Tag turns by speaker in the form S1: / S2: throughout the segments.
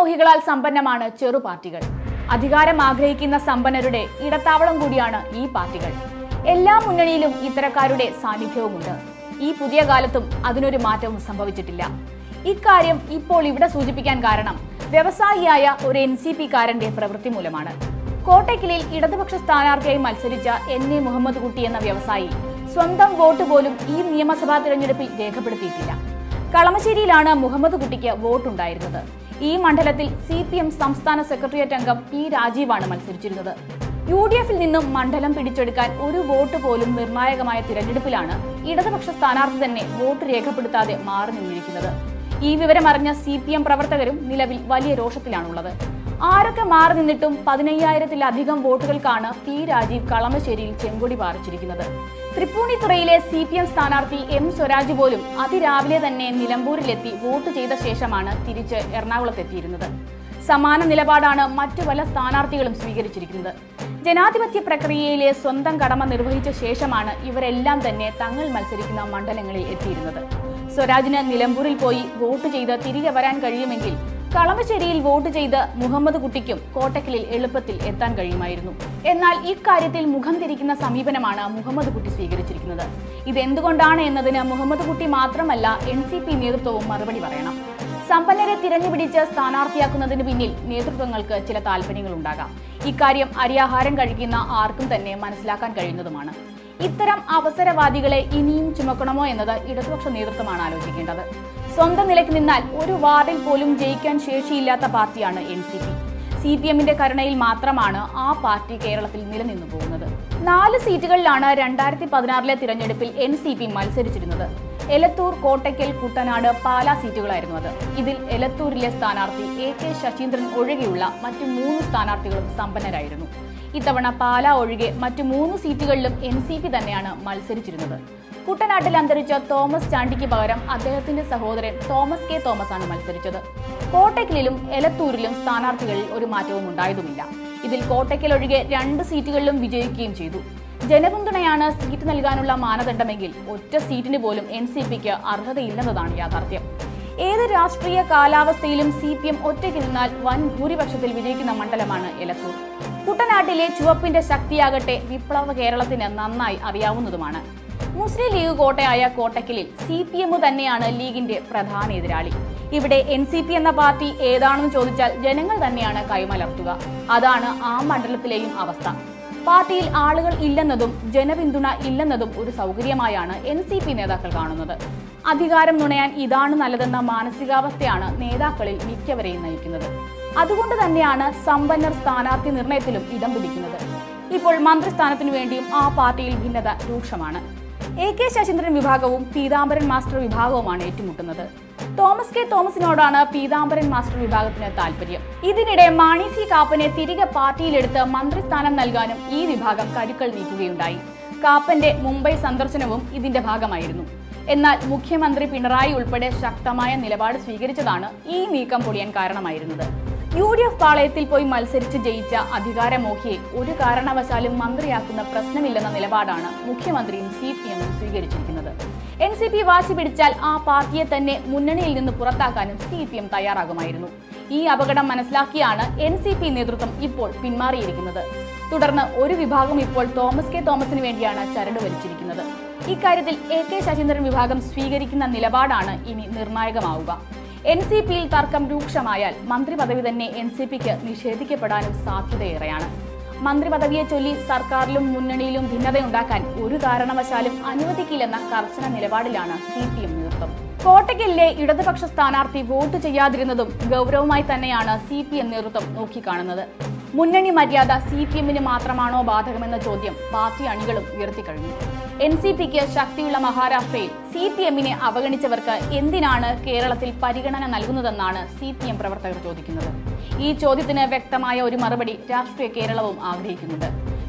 S1: അധികാരമോഹികളാൽ സമ്പന്നമാണ് ചെറു പാർട്ടികൾ അധികാരം ആഗ്രഹിക്കുന്ന സമ്പന്നരുടെ ഇടത്താവളം കൂടിയാണ് ഈ പാർട്ടികൾ എല്ലാ മുന്നണിയിലും ഇത്തരക്കാരുടെ സാന്നിധ്യവുമുണ്ട് ഈ പുതിയ കാലത്തും അതിനൊരു മാറ്റവും സംഭവിച്ചിട്ടില്ല ഇക്കാര്യം ഇപ്പോൾ ഇവിടെ സൂചിപ്പിക്കാൻ കാരണം വ്യവസായിയായ ഒരു എൻ സി പി കാരന്റെ പ്രവൃത്തി മൂലമാണ് കോട്ടയ്ക്കലിൽ ഇടതുപക്ഷ സ്ഥാനാർത്ഥിയായി മത്സരിച്ച എൻ എ മുഹമ്മദ് കുട്ടി എന്ന വ്യവസായി സ്വന്തം വോട്ട് പോലും ഈ നിയമസഭാ തിരഞ്ഞെടുപ്പിൽ രേഖപ്പെടുത്തിയിട്ടില്ല കളമശ്ശേരിയിലാണ് മുഹമ്മദ് കുട്ടിക്ക് വോട്ടുണ്ടായിരുന്നത് ഈ മണ്ഡലത്തിൽ സി പി എം സംസ്ഥാന സെക്രട്ടേറിയറ്റ് അംഗം പി രാജീവാണ് മത്സരിച്ചിരുന്നത് യു ഡി എഫിൽ നിന്നും മണ്ഡലം പിടിച്ചെടുക്കാൻ ഒരു വോട്ട് പോലും നിർണായകമായ തിരഞ്ഞെടുപ്പിലാണ് ഇടതുപക്ഷ സ്ഥാനാർത്ഥി തന്നെ വോട്ട് രേഖപ്പെടുത്താതെ മാറി നിന്നിരിക്കുന്നത് ഈ വിവരം അറിഞ്ഞ സി പി എം പ്രവർത്തകരും നിലവിൽ വലിയ രോഷത്തിലാണുള്ളത് ആരൊക്കെ മാറി നിന്നിട്ടും പതിനയ്യായിരത്തിലധികം വോട്ടുകൾക്കാണ് പി രാജീവ് കളമശ്ശേരിയിൽ ചെങ്കൊടി പാറിച്ചിരിക്കുന്നത് തൃപ്പൂണിത്തുറയിലെ സി പി എം സ്ഥാനാർത്ഥി എം സ്വരാജ് പോലും അതിരാവിലെ തന്നെ നിലമ്പൂരിലെത്തി വോട്ട് ചെയ്ത ശേഷമാണ് തിരിച്ച് എറണാകുളത്തെത്തിയിരുന്നത് സമാന നിലപാടാണ് മറ്റു പല സ്ഥാനാർത്ഥികളും സ്വീകരിച്ചിരിക്കുന്നത് ജനാധിപത്യ പ്രക്രിയയിലെ സ്വന്തം കടമ നിർവഹിച്ച ശേഷമാണ് ഇവരെല്ലാം തന്നെ തങ്ങൾ മത്സരിക്കുന്ന മണ്ഡലങ്ങളിൽ എത്തിയിരുന്നത് സ്വരാജിന് നിലമ്പൂരിൽ പോയി വോട്ട് ചെയ്ത് തിരികെ വരാൻ കഴിയുമെങ്കിൽ കളമശ്ശേരിയിൽ വോട്ട് ചെയ്ത് മുഹമ്മദ് കുട്ടിക്കും കോട്ടക്കലിൽ എളുപ്പത്തിൽ എത്താൻ കഴിയുമായിരുന്നു എന്നാൽ ഇക്കാര്യത്തിൽ മുഖം തിരിക്കുന്ന സമീപനമാണ് മുഹമ്മദ് കുട്ടി സ്വീകരിച്ചിരിക്കുന്നത് ഇതെന്തുകൊണ്ടാണ് എന്നതിന് മുഹമ്മദ് കുട്ടി മാത്രമല്ല എൻ സി പി നേതൃത്വവും മറുപടി പറയണം സമ്പന്നരെ തിരഞ്ഞുപിടിച്ച് സ്ഥാനാർത്ഥിയാക്കുന്നതിന് പിന്നിൽ നേതൃത്വങ്ങൾക്ക് ചില താല്പര്യങ്ങൾ ഉണ്ടാകാം ഇക്കാര്യം അരിയാഹാരം കഴിക്കുന്ന ആർക്കും തന്നെ മനസ്സിലാക്കാൻ കഴിയുന്നതുമാണ് ഇത്തരം അവസരവാദികളെ ഇനിയും ചുമക്കണമോ എന്നത് ഇടതുപക്ഷ നേതൃത്വമാണ് ആലോചിക്കേണ്ടത് സ്വന്തം നിലയ്ക്ക് നിന്നാൽ ഒരു വാർഡിൽ പോലും ജയിക്കാൻ ശേഷിയില്ലാത്ത പാർട്ടിയാണ് N C P C P എമ്മിന്റെ കരുണയിൽ മാത്രമാണ് ആ പാർട്ടി കേരളത്തിൽ നിലനിന്നു പോകുന്നത് നാല് സീറ്റുകളിലാണ് രണ്ടായിരത്തി പതിനാറിലെ തിരഞ്ഞെടുപ്പിൽ എൻ സി പി മത്സരിച്ചിരുന്നത് എലത്തൂർ കോട്ടയ്ക്കൽ കുട്ടനാട് പാലാ സീറ്റുകളായിരുന്നു അത് ഇതിൽ എലത്തൂരിലെ സ്ഥാനാർത്ഥി എ കെ ശശീന്ദ്രൻ ഒഴികെയുള്ള മറ്റു മൂന്ന് സ്ഥാനാർത്ഥികളും സമ്പന്നരായിരുന്നു ഇത്തവണ പാലാ ഒഴികെ മറ്റു മൂന്ന് സീറ്റുകളിലും എൻ സി പി തന്നെയാണ് മത്സരിച്ചിരുന്നത് കുട്ടനാട്ടിൽ അന്തരിച്ച തോമസ് ചാണ്ടിക്ക് പകരം അദ്ദേഹത്തിന്റെ സഹോദരൻ തോമസ് കെ തോമസ് ആണ് മത്സരിച്ചത് കോട്ടയ്ക്കലിലും എലത്തൂരിലും സ്ഥാനാർത്ഥികളിൽ ഒരു മാറ്റവും ഉണ്ടായതുമില്ല ഇതിൽ കോട്ടയ്ക്കൽ ഒഴികെ രണ്ട് സീറ്റുകളിലും വിജയിക്കുകയും ചെയ്തു ജനപിന്തുണയാണ് സീറ്റ് നൽകാനുള്ള മാനദണ്ഡമെങ്കിൽ ഒറ്റ സീറ്റിന് പോലും എൻ സി പിക്ക് അർഹതയില്ലെന്നതാണ് യാഥാർത്ഥ്യം ഏത് രാഷ്ട്രീയ കാലാവസ്ഥയിലും സി പി എം ഒറ്റയ്ക്ക് നിന്നാൽ വൻ ഭൂരിപക്ഷത്തിൽ വിജയിക്കുന്ന മണ്ഡലമാണ് എലത്തൂർ കുട്ടനാട്ടിലെ ചുവപ്പിന്റെ ശക്തിയാകട്ടെ വിപ്ലവ കേരളത്തിന് നന്നായി അറിയാവുന്നതുമാണ് മുസ്ലിം ലീഗ് കോട്ടയായ കോട്ടക്കലിൽ സി പി എം തന്നെയാണ് ലീഗിന്റെ പ്രധാന എതിരാളി ഇവിടെ എൻ സി പി എന്ന പാർട്ടി ഏതാണെന്ന് ചോദിച്ചാൽ ജനങ്ങൾ തന്നെയാണ് കൈമലർത്തുക അതാണ് ആ മണ്ഡലത്തിലെയും അവസ്ഥ പാർട്ടിയിൽ ആളുകൾ ഇല്ലെന്നതും ജനപിന്തുണ ഇല്ലെന്നതും ഒരു സൗകര്യമായാണ് എൻ സി പി നേതാക്കൾ കാണുന്നത് അധികാരം നുണയാൻ ഇതാണ് നല്ലതെന്ന മാനസികാവസ്ഥയാണ് നേതാക്കളിൽ മിക്കവരെയും നയിക്കുന്നത് അതുകൊണ്ട് തന്നെയാണ് സമ്പന്നർ സ്ഥാനാർത്ഥി നിർണയത്തിലും ഇടം പിടിക്കുന്നത് ഇപ്പോൾ മന്ത്രിസ്ഥാനത്തിനു വേണ്ടിയും ആ പാർട്ടിയിൽ ഭിന്നത രൂക്ഷമാണ് എ കെ ശശീന്ദ്രൻ വിഭാഗവും പീതാംബരൻ മാസ്റ്റർ വിഭാഗവുമാണ് ഏറ്റുമുട്ടുന്നത് തോമസ് കെ തോമസിനോടാണ് പീതാംബരൻ മാസ്റ്റർ വിഭാഗത്തിന് താല്പര്യം ഇതിനിടെ മാണി സി കാപ്പനെ തിരികെ പാർട്ടിയിലെടുത്ത് മന്ത്രിസ്ഥാനം നൽകാനും ഈ വിഭാഗം കരുക്കൾ നീക്കുകയുണ്ടായി കാപ്പന്റെ മുംബൈ സന്ദർശനവും ഇതിന്റെ ഭാഗമായിരുന്നു എന്നാൽ മുഖ്യമന്ത്രി പിണറായി ഉൾപ്പെടെ ശക്തമായ നിലപാട് സ്വീകരിച്ചതാണ് ഈ നീക്കം പൊളിയാൻ കാരണമായിരുന്നത് യു ഡി എഫ് പാളയത്തിൽ പോയി മത്സരിച്ച് ജയിച്ച അധികാരമോഹിയെ ഒരു കാരണവശാലും മന്ത്രിയാക്കുന്ന പ്രശ്നമില്ലെന്ന നിലപാടാണ് മുഖ്യമന്ത്രിയും സി പി എമ്മും സ്വീകരിച്ചിരിക്കുന്നത് എൻ സി പി വാശി പിടിച്ചാൽ ആ പാർട്ടിയെ തന്നെ മുന്നണിയിൽ നിന്ന് പുറത്താക്കാനും സി പി എം തയ്യാറാകുമായിരുന്നു ഈ അപകടം മനസ്സിലാക്കിയാണ് എൻ സി പി നേതൃത്വം ഇപ്പോൾ പിന്മാറിയിരിക്കുന്നത് തുടർന്ന് ഒരു വിഭാഗം ഇപ്പോൾ തോമസ് കെ തോമസിന് വേണ്ടിയാണ് ചരട് വലിച്ചിരിക്കുന്നത് ഇക്കാര്യത്തിൽ എ കെ ശശീന്ദ്രൻ വിഭാഗം സ്വീകരിക്കുന്ന നിലപാടാണ് ഇനി നിർണായകമാവുക എൻ സി പിയിൽ തർക്കം രൂക്ഷമായാൽ മന്ത്രി പദവി തന്നെ എൻ സി പിക്ക് നിഷേധിക്കപ്പെടാനും സാധ്യതയേറെയാണ് മന്ത്രി പദവിയെ ചൊല്ലി സർക്കാരിലും മുന്നണിയിലും ഭിന്നതയുണ്ടാക്കാൻ ഒരു കാരണവശാലും അനുവദിക്കില്ലെന്ന കർശന നിലപാടിലാണ് സി പി എം നേതൃത്വം കോട്ടയ്ക്കലിലെ ഇടതുപക്ഷ സ്ഥാനാർത്ഥി വോട്ട് ചെയ്യാതിരുന്നതും ഗൗരവമായി തന്നെയാണ് സി പി എം നേതൃത്വം നോക്കിക്കാണുന്നത് മുന്നണി മര്യാദ സി പി എമ്മിന് മാത്രമാണോ ബാധകമെന്ന ചോദ്യം പാർട്ടി അണികളും ഉയർത്തിക്കഴിഞ്ഞു എൻ സി പിക്ക് ശക്തിയുള്ള മഹാരാഷ്ട്രയിൽ സി പി എമ്മിനെ അവഗണിച്ചവർക്ക് എന്തിനാണ് കേരളത്തിൽ പരിഗണന നൽകുന്നതെന്നാണ് സി പി എം പ്രവർത്തകർ ചോദിക്കുന്നത് ഈ ചോദ്യത്തിന് വ്യക്തമായ ഒരു മറുപടി രാഷ്ട്രീയ കേരളവും ആഗ്രഹിക്കുന്നുണ്ട്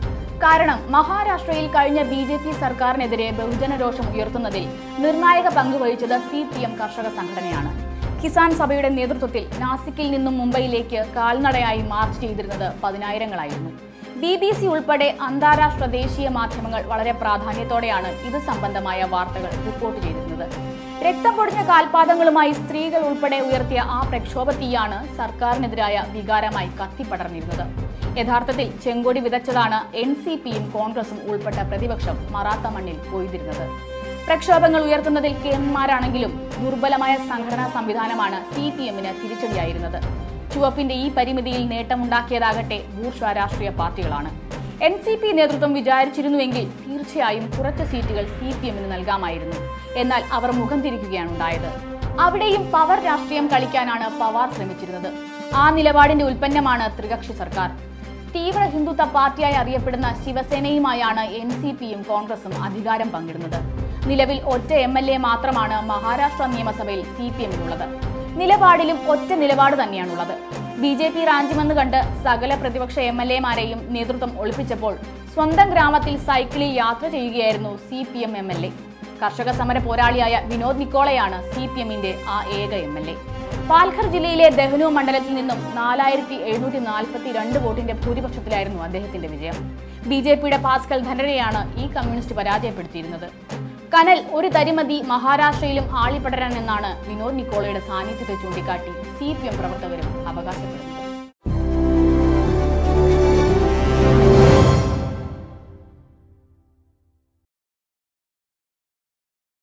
S1: കാരണം മഹാരാഷ്ട്രയിൽ കഴിഞ്ഞ ബി ജെ പി സർക്കാരിനെതിരെ ബഹുജന രോഷം ഉയർത്തുന്നതിൽ നിർണായക പങ്ക് വഹിച്ചത് സി പി എം കർഷക സംഘടനയാണ് കിസാൻ സഭയുടെ നേതൃത്വത്തിൽ നാസിക്കിൽ നിന്നും മുംബൈയിലേക്ക് കാൽനടയായി മാർച്ച് ചെയ്തിരുന്നത് പതിനായിരങ്ങളായിരുന്നു ബി ബി സി ഉൾപ്പെടെ അന്താരാഷ്ട്ര ദേശീയ മാധ്യമങ്ങൾ വളരെ പ്രാധാന്യത്തോടെയാണ് ഇത് സംബന്ധമായ വാർത്തകൾ റിപ്പോർട്ട് ചെയ്തിരുന്നത് രക്തം പൊടിഞ്ഞ കാൽപാദങ്ങളുമായി സ്ത്രീകൾ ഉൾപ്പെടെ ഉയർത്തിയ ആ പ്രക്ഷോഭ തീയാണ് സർക്കാരിനെതിരായ വികാരമായി കത്തിപ്പടർന്നിരുന്നത് യഥാർത്ഥത്തിൽ ചെങ്കൊടി വിതച്ചതാണ് എൻ സി പിയും കോൺഗ്രസും ഉൾപ്പെട്ട പ്രതിപക്ഷം മറാത്ത മണ്ണിൽ കൊയ്തിരുന്നത് പ്രക്ഷോഭങ്ങൾ ഉയർത്തുന്നതിൽ കേന്ദ്രന്മാരാണെങ്കിലും ദുർബലമായ സംഘടനാ സംവിധാനമാണ് സി പി എമ്മിന് തിരിച്ചടിയായിരുന്നത് ചുവപ്പിന്റെ ഈ പരിമിതിയിൽ നേട്ടമുണ്ടാക്കിയതാകട്ടെ ബൂർഷ രാഷ്ട്രീയ പാർട്ടികളാണ് എൻ സി പി നേതൃത്വം വിചാരിച്ചിരുന്നുവെങ്കിൽ തീർച്ചയായും കുറച്ച് സീറ്റുകൾ സി പി എമ്മിന് നൽകാമായിരുന്നു എന്നാൽ അവർ മുഖം തിരിക്കുകയാണ് ഉണ്ടായത് അവിടെയും പവർ രാഷ്ട്രീയം കളിക്കാനാണ് പവാർ ശ്രമിച്ചിരുന്നത് ആ നിലപാടിന്റെ ഉൽപ്പന്നമാണ് ത്രികക്ഷി സർക്കാർ തീവ്ര ഹിന്ദുത്വ പാർട്ടിയായി അറിയപ്പെടുന്ന ശിവസേനയുമായാണ് എൻ സി പിയും കോൺഗ്രസും അധികാരം പങ്കിടുന്നത് നിലവിൽ ഒറ്റ എം എൽ എ മാത്രമാണ് മഹാരാഷ്ട്ര നിയമസഭയിൽ സി പി എമ്മിനുള്ളത് നിലപാടിലും ഒറ്റ നിലപാട് തന്നെയാണുള്ളത് ബി ജെ പി റാഞ്ചുമെന്ന് കണ്ട് സകല പ്രതിപക്ഷ എം എൽ എമാരെയും നേതൃത്വം ഒളിപ്പിച്ചപ്പോൾ സ്വന്തം ഗ്രാമത്തിൽ സൈക്കിളിൽ യാത്ര ചെയ്യുകയായിരുന്നു C P M M L A കർഷക സമര പോരാളിയായ വിനോദ് നിക്കോളയാണ് സി പി എമ്മിന്റെ ആ ഏക എം എൽ എ പാൽഘർ ജില്ലയിലെ ദഹനു മണ്ഡലത്തിൽ നിന്നും നാലായിരത്തി എഴുന്നൂറ്റി നാൽപ്പത്തി രണ്ട് വോട്ടിന്റെ ഭൂരിപക്ഷത്തിലായിരുന്നു അദ്ദേഹത്തിന്റെ വിജയം ബി ജെ പിയുടെ പാസ്കൽ ധനരെയാണ് ഈ കമ്മ്യൂണിസ്റ്റ് പരാജയപ്പെടുത്തിയിരുന്നത് കനൽ ഒരു തരിമതി മഹാരാഷ്ട്രയിലും ആളിപ്പടരാൻ എന്നാണ് വിനോദ് നിക്കോളയുടെ സാന്നിധ്യത്തെ ചൂണ്ടിക്കാട്ടി സി പി എം പ്രവർത്തകരും അവകാശപ്പെടുന്നത്